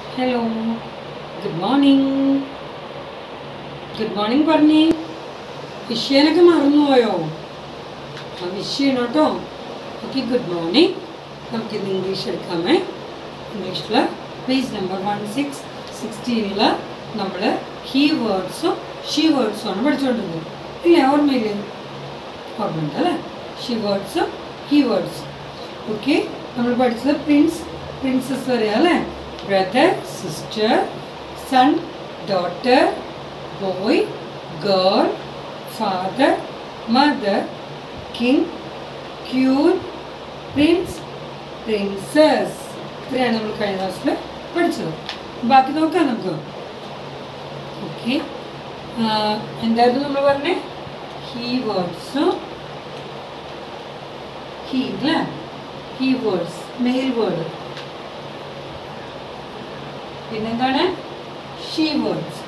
hello good morning good morning പറഞ്ഞേ വിഷയനൊക്കെ മറന്നുപോയോ ആ വിഷയം കേട്ടോ ഓക്കെ ഗുഡ് മോർണിംഗ് നമുക്കിന്ന് ഇംഗ്ലീഷ് എടുക്കാമേ ഇംഗ്ലീഷിൽ പേജ് നമ്പർ വൺ സിക്സ് സിക്സ്റ്റീനിൽ നമ്മൾ ഹീ വേർഡ്സും ഷീ വേർഡ്സും ആണ് പഠിച്ചുകൊണ്ടിരുന്നത് ഇല്ലേ ഓർമ്മയില്ലേ ഓർമ്മയുണ്ട് അല്ലേ ഷീ വേർഡ്സും ഹീ വേർഡ്സും ഓക്കെ നമ്മൾ പഠിച്ചത് പ്രിൻസ് പ്രിൻസസ് വരെ അല്ലേ brother sister son daughter boy girl father mother king queen prince princess ഇത്രയാണ് നമ്മൾ കഴിഞ്ഞ ക്ലാസ്സിൽ പഠിച്ചത് ബാക്കി നോക്കാം നമുക്ക് ഓക്കെ എന്തായിരുന്നു നമ്മൾ പറഞ്ഞേ ഹീ വേർഡ്സും ഹീ അല്ലേ ഹീ വേർഡ്സ് മെയിൽ വേർഡ് പിന്നെന്താണ് ഷീ വേർഡ്സ്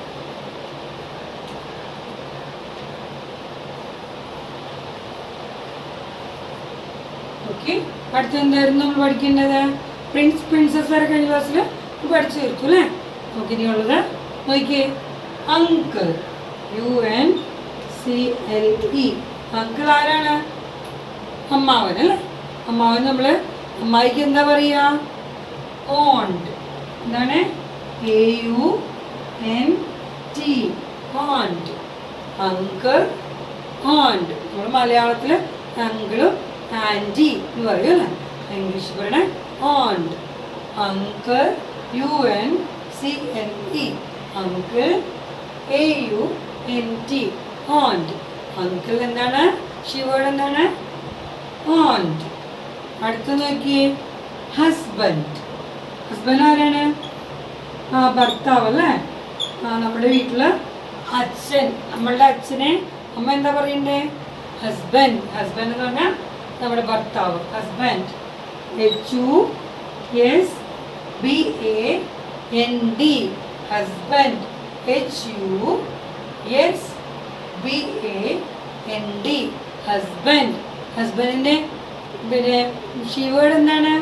ഓക്കെ അടുത്ത എന്തായിരുന്നു നമ്മൾ പഠിക്കേണ്ടത് പ്രിൻസ് പ്രിൻസസ് വരെ കഴിഞ്ഞ ക്ലാസ്സിൽ പഠിച്ചു തീർത്തു അല്ലേ നമുക്ക് ഇനിയുള്ളത് നോക്കിയേ uncle U N C L E uncle ആരാണ് അമ്മാവൻ അല്ലേ അമ്മാവൻ നമ്മൾ അമ്മായിക്ക് എന്താ പറയുക ഓണ്ട് എന്താണ് A U N T aunt uncle aunt നമ്മൾ മലയാളത്തിൽ അങ്കിളും ആൻറ്റി എന്ന് പറയും അല്ലേ ഇംഗ്ലീഷ് പറയണേ aunt uncle U N C N E uncle A U N T aunt uncle എന്താണ് ഷിവേഡ് എന്താണ് ഓണ്ട് അടുത്ത നോക്കിയേ ഹസ്ബൻഡ് ഹസ്ബൻഡ് ആരാണ് ആ ഭർത്താവ് അല്ലേ ആ നമ്മുടെ വീട്ടിൽ അച്ഛൻ നമ്മളുടെ അച്ഛനെ അമ്മ എന്താ പറയണ്ടേ ഹസ്ബൻഡ് ഹസ്ബൻഡ് എന്ന് പറഞ്ഞാൽ നമ്മുടെ ഭർത്താവ് husband H U S B A N D husband H U S B A N D husband ഹസ്ബൻഡിൻ്റെ പിന്നെ ഷീവേഡ് എന്താണ്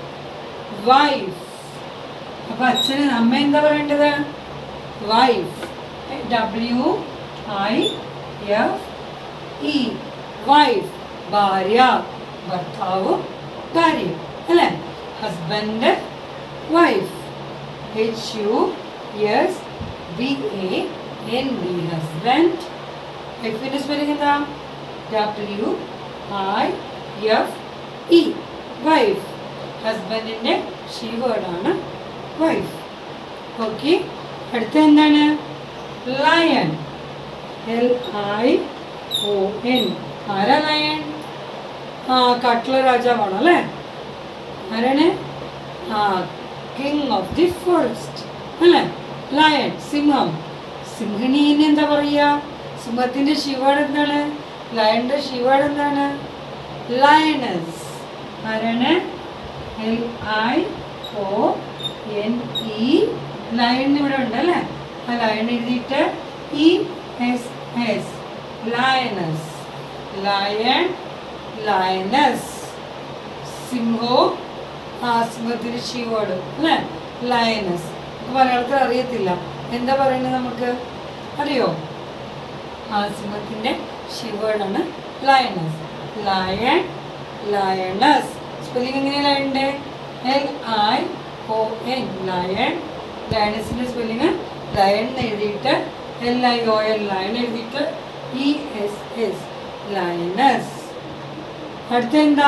വൈഫ് അപ്പൊ അച്ഛന് അമ്മ എന്താ പറയേണ്ടത് wife W I F E wife ഭാര്യ ഭർത്താവും ഭാര്യയും അല്ലേ husband wife H U S B A N D husband വൈഫിൻ്റെ സ്പെല്ലിംഗ് എന്താ W I F E wife ഹസ്ബൻഡിൻ്റെ ഷീ വേർഡാണ് വൈഫ് ഓക്കെ അടുത്ത എന്താണ് lion L I O N ആരാ ലയൺ ആ കാട്ടിലെ രാജാവാണ് അല്ലേ ആരാണ് ആ കിങ് ഓഫ് ദി ഫോറസ്റ്റ് അല്ലേ ലയൺ സിംഹം സിംഹിണീനെ എന്താ പറയുക സിംഹത്തിൻ്റെ ശിവാട് എന്താണ് ലയണിൻ്റെ ശിവാട് എന്താണ് ലയണസ് ആരാണ് L I O N E lion ഇവിടെ ഉണ്ട് അല്ലേ ആ ലയൺ എഴുതിയിട്ട് E S S lioness lion lioness സിംഹോ ആ സിംഹത്തിന് ശിവോട് അല്ലേ ലയനസ് മലയാളത്തിൽ അറിയത്തില്ല എന്താ പറയുന്നത് നമുക്ക് അറിയോ ആ സിംഹത്തിൻ്റെ ശിവേഡാണ് ലയനസ് ലയൺ ലയണസ് സ്പെല്ലിംഗ് എങ്ങനെയാണ് ലയണിൻ്റെ L I O N lion ലയണസിൻ്റെ സ്പെല്ലിങ് ലയൺ എന്ന് എഴുതിയിട്ട് L I O L lion എഴുതിയിട്ട് ഇ എസ് എസ് ലയനസ് അടുത്ത എന്താ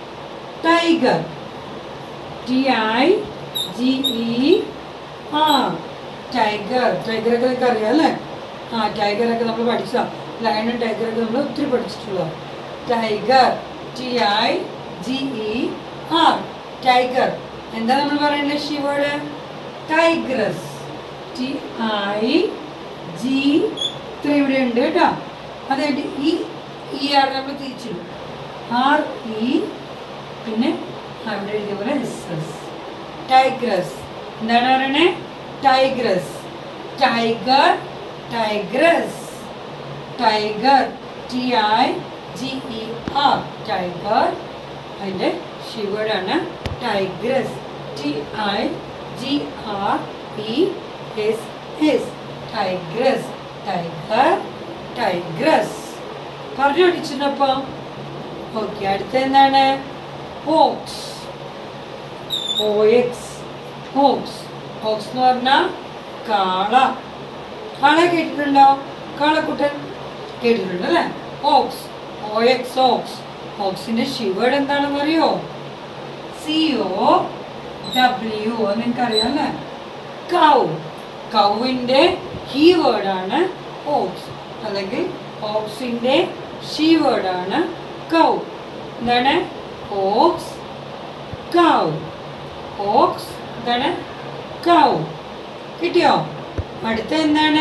tiger T I G E R tiger ടൈഗറൊക്കെ നിങ്ങൾക്ക് അറിയാം അല്ലേ ആ ടൈഗറൊക്കെ നമ്മൾ പഠിച്ച ലയണും ടൈഗറൊക്കെ നമ്മൾ ഒത്തിരി പഠിച്ചിട്ടുള്ളത് tiger T I G E R tiger എന്താ നമ്മൾ പറയുന്നത് she word tigress T I G ഇത്ര ഇവിടെ ഉണ്ട് കേട്ടോ അതായത് ഈ ഈ ആർ നമ്മൾ തിരിച്ചിടും ആർ ഇ പിന്നെ അവിടെ എഴുതിയ പോലെ എസ് എസ് ടൈഗ്രസ് എന്താണ് പറയണേ tigress tiger tigress tiger T I G E R tiger അതിൻ്റെ ഷിവേഡാണ് tigress T I G R E S S tigress tiger tigress പറഞ്ഞു പഠിച്ചിട്ടപ്പോ ഓക്കെ അടുത്ത എന്താണ് ox O X ox ox എന്ന് പറഞ്ഞാൽ കാള കാള കേട്ടിട്ടുണ്ടോ കാളക്കുട്ടൻ കേട്ടിട്ടുണ്ട് അല്ലേ ഓക്സ് ഒ എക്സ് ഓക്സ് ഓക്സിന്റെ ഷിവേഡ് എന്താണെന്ന് അറിയോ സി ഒ ഡബ്ല്യു നിങ്ങൾക്ക് അറിയാം അല്ലേ കൗ കൗവിന്റെ ഹീ വേർഡാണ് ഓക്സ് അല്ലെങ്കിൽ ഓക്സിന്റെ ഷീ വേർഡാണ് കൗ എന്താണ് ഓക്സ് കൗ ഓക്സ് എന്താണ് കൗ കിട്ടിയോ അടുത്ത എന്താണ്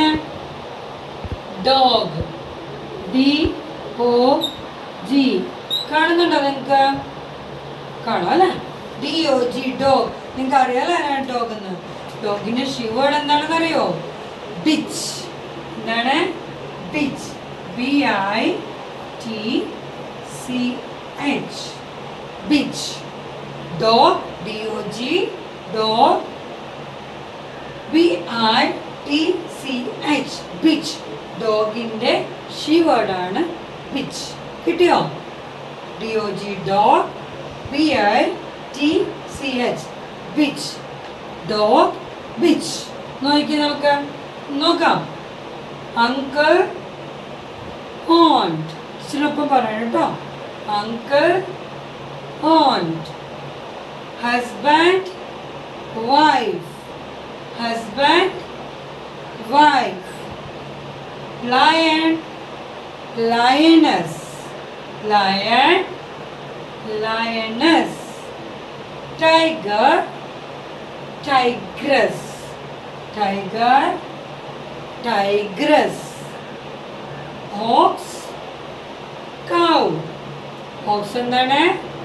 ഡോഗ് ഡി ഒ ജി കാണുന്നുണ്ടോ നിങ്ങൾക്ക് കാണാം അല്ലേ ഡി ഒ ജി ഡോഗ് നിങ്ങൾക്ക് അറിയാലോ ആരാണ് ഡോഗ് എന്ന് ഡോഗിന്റെ ഷിവേഡ് എന്താണെന്ന് അറിയോ ബിച്ച് എന്താണ് bitch B I T C H bitch dog D O G dog B I T C H bitch ഡോഗിന്റെ ഷിവേഡാണ് ബിച്ച് കിട്ടിയോ D O G dog B I T C H bitch dog bitch നോക്കി നമുക്ക് നോക്കാം uncle aunt ഇച്ചിനൊപ്പം പറയണം കേട്ടോ uncle aunt husband wife husband, wife, lion, lioness, lion, lioness, tiger, tigress, tiger, tigress, ox, cow, ox എന്താണ്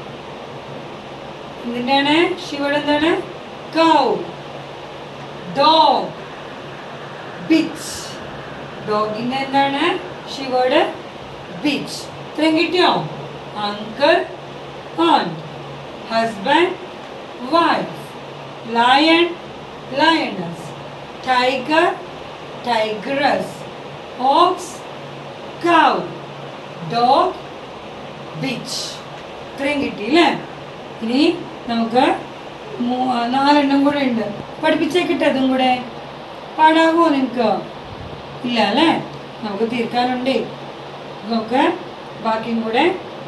എന്തിനാണ് ശിവയുടെ എന്താണ് കൗ ഡോഗ് ബിച്ച് ഡോഗിന്റെ എന്താണ് ഷിവേഡ് ബിച്ച് ഇത്രയും കിട്ടിയോ uncle aunt husband wife lion lioness tiger tigress ox cow dog bitch ഇത്രയും കിട്ടി അല്ലേ ഇനി നമുക്ക് മൂ- നാലെണ്ണം കൂടെ ഉണ്ട് പഠിപ്പിച്ചേക്കിട്ടെ അതും കൂടെ പാടാകുമോ നിനക്ക് ഇല്ല അല്ലേ നമുക്ക് തീർക്കാനുണ്ട് നമുക്ക് ബാക്കിയും കൂടെ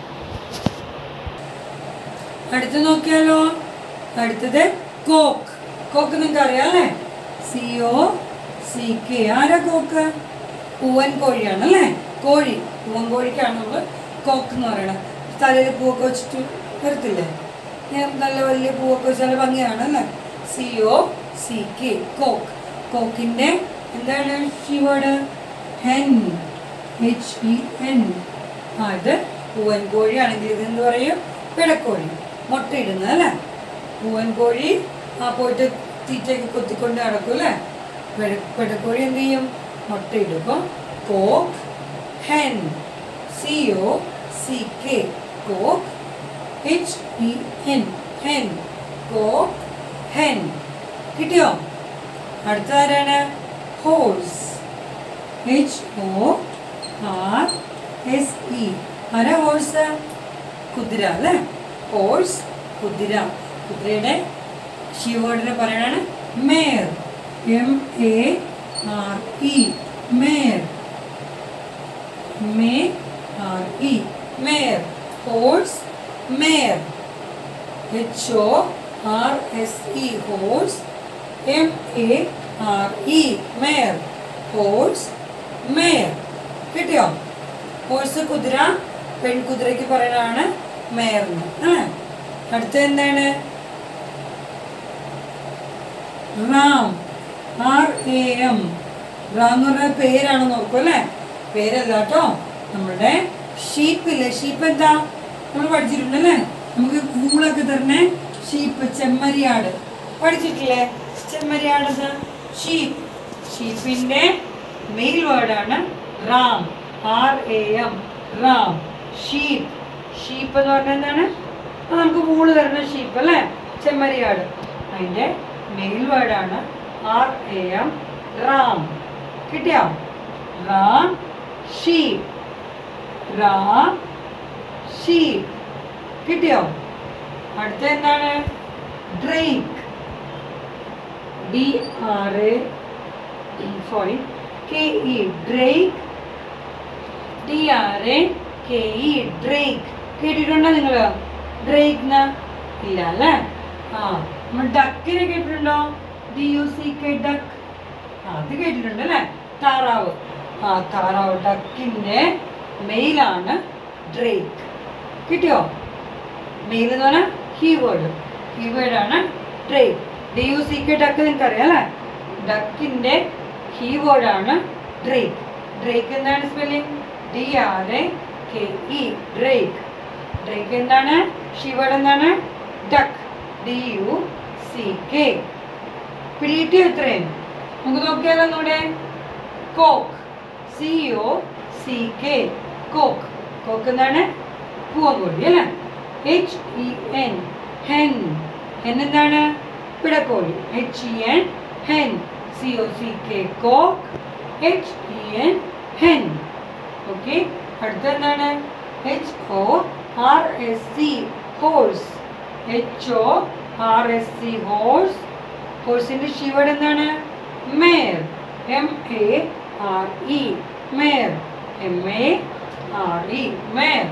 അടുത്ത് നോക്കിയാലോ അടുത്തത് കോക്ക് കോക്ക് നിങ്ങൾക്ക് അറിയാം അല്ലേ സി ഒ സി കെ ആരാ കോക്ക് പൂവൻ കോഴിയാണ് അല്ലേ കോഴി പൂവൻ കോഴിക്കാണ് നമ്മൾ കോക്ക് എന്ന് പറയണത് തലയിൽ പൂവൊക്കെ വെച്ചിട്ട് വരത്തില്ലേ ഞാൻ നല്ല വലിയ പൂവൊക്കെ വെച്ച് നല്ല ഭംഗിയാണ് അല്ലേ C O C K cock കോക്കിൻ്റെ എന്താണ് she word hen H E N ആ ഇത് പൂവൻ കോഴിയാണെങ്കിൽ ഇതെന്ത് പറയും പിടക്കോഴി മുട്ടയിടുന്നത് അല്ലേ പൂവൻ കോഴി ആ പോയിട്ട് തീറ്റയൊക്കെ കൊത്തിക്കൊണ്ട് നടക്കും അല്ലേ പിട പിടക്കോഴി എന്ത് ചെയ്യും മുട്ടയിടും അപ്പോൾ cock hen C O C K cock H E N hen cock hen കിട്ടിയോ അടുത്തതാരാണ് horse H O R S E ആരാ ഹോഴ്സ് കുതിര അല്ലേ ഹോഴ്സ് കുതിര കുതിരയുടെ ഷീവേർഡിനെ പറയണാണ് mare M A R E mare മേ R E mare horse mare H O R S E horse M A R E mare horse mare കിട്ടിയോ horse കുതിര പെൺകുതിരയ്ക്ക് പറയുന്നതാണ് മേയർ എന്ന് അല്ലേ അടുത്ത എന്താണ് ram R A M ram എന്ന് പറഞ്ഞ പേരാണ് നോക്കൂ അല്ലേ പേരല്ല കേട്ടോ നമ്മളുടെ ഷീപ്പില്ലേ ഷീപ്പ് എന്താ നമ്മൾ പഠിച്ചിട്ടുണ്ടല്ലേ നമുക്ക് കൂളൊക്കെ തരണേ ഷീപ്പ് ചെമ്മരിയാട് പഠിച്ചിട്ടില്ലേ ചെമ്മരിയാടത് ഷീപ്പ് ഷീപ്പിന്റെ മെയിൽ വേർഡാണ് ram R A M ram sheep sheep എന്ന് പറഞ്ഞാൽ എന്താണ് അത് നമുക്ക് വൂള് തരുന്ന ഷീപ്പ് അല്ലേ ചെമ്മരിയാട് അതിന്റെ മെയിൽ വേർഡാണ് ആർ എ എം റാം കിട്ടിയോ റാം ഷീപ്പ് റാം ഷീപ്പ് കിട്ടിയോ അടുത്ത എന്താണ് drake D R A sorry K E drake D R A K E drake കേട്ടിട്ടുണ്ടോ നിങ്ങൾ ഡ്രേക്ക് ഇല്ല അല്ലേ ആ നമ്മൾ ഡക്കിനെ കേട്ടിട്ടുണ്ടോ D U C K duck അത് കേട്ടിട്ടുണ്ട് അല്ലേ താറാവ് ആ താറാവ് ഡക്കിന്റെ മെയിലാണ് ഡ്രേക്ക് കിട്ടിയോ മെയിൽ എന്ന് പറഞ്ഞാൽ കീവേഡ് കീവേഡാണ് drake D U C K duck നിങ്ങൾക്ക് അറിയാം അല്ലേ ഡക്കിന്റെ കീവേഡാണ് ഡ്രേക്ക് ഡ്രേക്ക് എന്താണ് spelling D R A K E drake drake എന്താണ് ഷീവേഡ് എന്താണ് duck D U C K പിടികിട്ടി എത്രയും നമുക്ക് നോക്കിയാലോ ഒന്നുകൂടെ cock C O C K cock cock എന്താണ് പൂവൻകോഴി അല്ലേ H E N hen hen എന്താണ് പിടക്കോഴി H E N hen C O C K cock H E N hen okay അടുത്ത എന്താണ് H O R S C horse H O R S C horse ഹോഴ്സിന്റെ she word എന്താണ് mare M A R E mare M A R E mare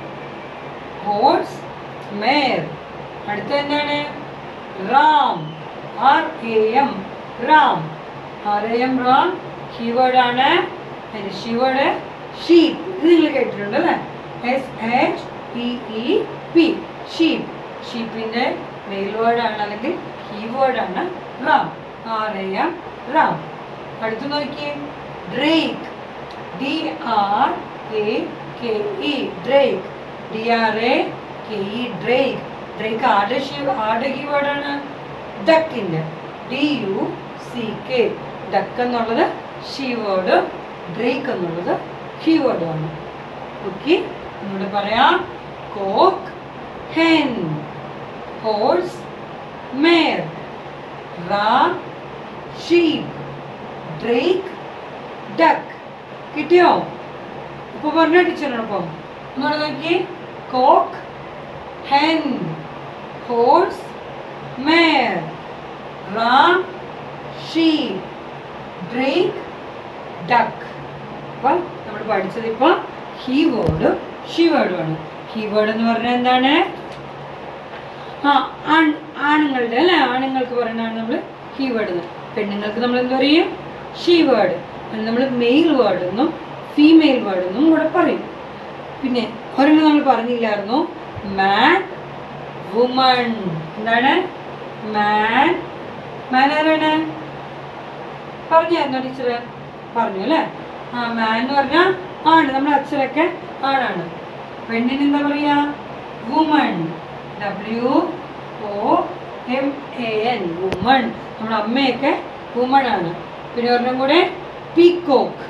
horse mare അടുത്ത എന്താണ് ram R A M ram R A M ram keyword ആണ് അതിന്റെ she word sheep ഇത് നിങ്ങൾ കേട്ടിട്ടുണ്ട് അല്ലേ S H E E P sheep ഷീപ്പിന്റെ male word ആണ് അല്ലെങ്കിൽ കീവേഡ് ആണ് ram R A M Ram അടുത്ത് നോക്കിയേ drake D R A K E drake D R A K E drake drake ആരുടെ ഷീ ആരുടെ കീവേഡ് ആണ് ഡക്കിന്റെ D U C K duck എന്നുള്ളത് ഷീ വേർഡ് ഡ്രേക്ക് എന്നുള്ളത് ഹീ വേർഡുമാണ് ഓക്കെ ഒന്നുകൂടെ പറയാം cock hen horse mare ram sheep drake duck കിട്ടിയോ ഇപ്പൊ പറഞ്ഞ ടീച്ചറിനൊപ്പം ഒന്നുകൂടെ നോക്കി cock hen horse mare ram sheep drake duck അപ്പം നമ്മൾ പഠിച്ചത് ഇപ്പോൾ ഹീ വേർഡും ഷീ വേർഡുമാണ് ഹീ വേർഡ് എന്ന് പറഞ്ഞാൽ എന്താണ് ആ ആൺ ആണുങ്ങളുടെ അല്ലേ ആണുങ്ങൾക്ക് പറയുന്നതാണ് നമ്മൾ ഹീ വേർഡ് എന്ന് പെണ്ണുങ്ങൾക്ക് നമ്മൾ എന്താ പറയും ഷീ വേർഡ് അത് നമ്മൾ മെയിൽ വേർഡ് എന്നും ഫീമെയിൽ വേർഡ് എന്നും കൂടെ പറയും പിന്നെ ഒരെണ്ണം നമ്മൾ പറഞ്ഞില്ലായിരുന്നു മാൻ വുമൺ എന്താണ് മാൻ മാൻ ആരാണ് പറഞ്ഞായിരുന്നോ ടീച്ചർ പറഞ്ഞു അല്ലേ ആ മാൻ എന്ന് പറഞ്ഞാൽ ആണ് നമ്മുടെ അച്ഛനൊക്കെ ആണാണ് പെണ്ണിന് എന്താ പറയാ woman W O M A N woman നമ്മുടെ അമ്മയൊക്കെ വുമൺ ആണ് പിന്നെ ഒരെണ്ണം കൂടെ പീക്കോക്ക്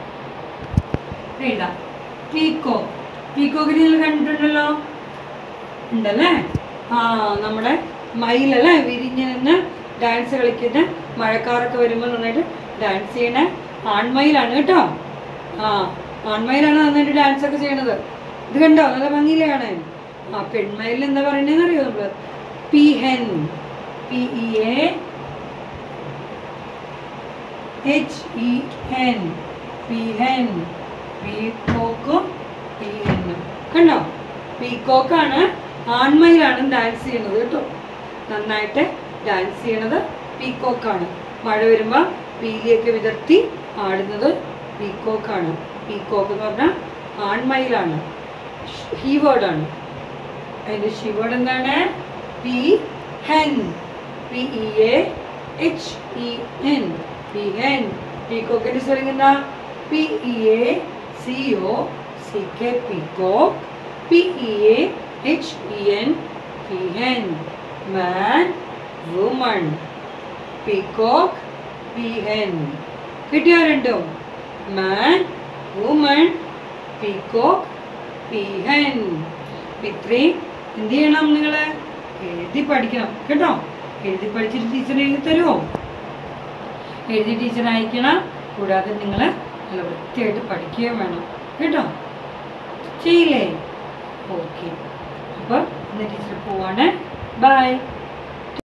എഴുതാം പീക്കോക്ക് പീക്കോക്കിന് നിങ്ങൾ കണ്ടിട്ടുണ്ടല്ലോ ഉണ്ടല്ലേ ആ നമ്മുടെ മയിലല്ലേ വിരിഞ്ഞ് നിന്ന് ഡാൻസ് കളിക്കുന്ന മഴക്കാറൊക്കെ വരുമ്പോൾ നന്നായിട്ട് ഡാൻസ് ചെയ്യണ ആൺമയിലാണ് കേട്ടോ ആ ആൺമയിലാണ് നന്നായിട്ട് ഡാൻസ് ഒക്കെ ചെയ്യണത് ഇത് കണ്ടോ നല്ല ഭംഗിയിലെ കാണാൻ ആ പെൺമയിൽ എന്താ പറയണേന്ന് അറിയോ നമ്മള് peahen P E A H E N peahen പീക്കോക്കും പി എന്നും കണ്ടോ പീക്കോക്കാണ് ആൺമയിലാണ് ഡാൻസ് ചെയ്യുന്നത് കേട്ടോ നന്നായിട്ട് ഡാൻസ് ചെയ്യണത് പീക്കോക്കാണ് മഴ വരുമ്പോൾ പീലിയൊക്കെ വിതർത്തി ആടുന്നത് പീക്കോക്കാണ് പീക്കോക്ക് എന്ന് പറഞ്ഞാൽ ആൺമയിലാണ് ഹീ വേർഡാണ് അതിൻ്റെ ഷീ വേർഡ് എന്താണ് peahen P E A H E N peahen പീക്കോക്കിൻ്റെ സ്പെല്ലിംഗ് എന്താ P E A C O C K peacock P E A H E N peahen man woman peacock peahen കിട്ടിയോ രണ്ടും man woman peacock peahen ഇത്രയും എന്ത് ചെയ്യണം നിങ്ങൾ എഴുതി പഠിക്കണം കേട്ടോ എഴുതി പഠിച്ചിട്ട് ടീച്ചർ എഴുതി തരുമോ എഴുതി ടീച്ചർ അയക്കണം കൂടാതെ നിങ്ങൾ നല്ല വൃത്തിയായിട്ട് പഠിക്കുകയും വേണം കേട്ടോ ചെയ്യില്ലേ ഓക്കെ അപ്പോൾ ഇന്ന് ടീച്ചർ പോവാണ് ബൈ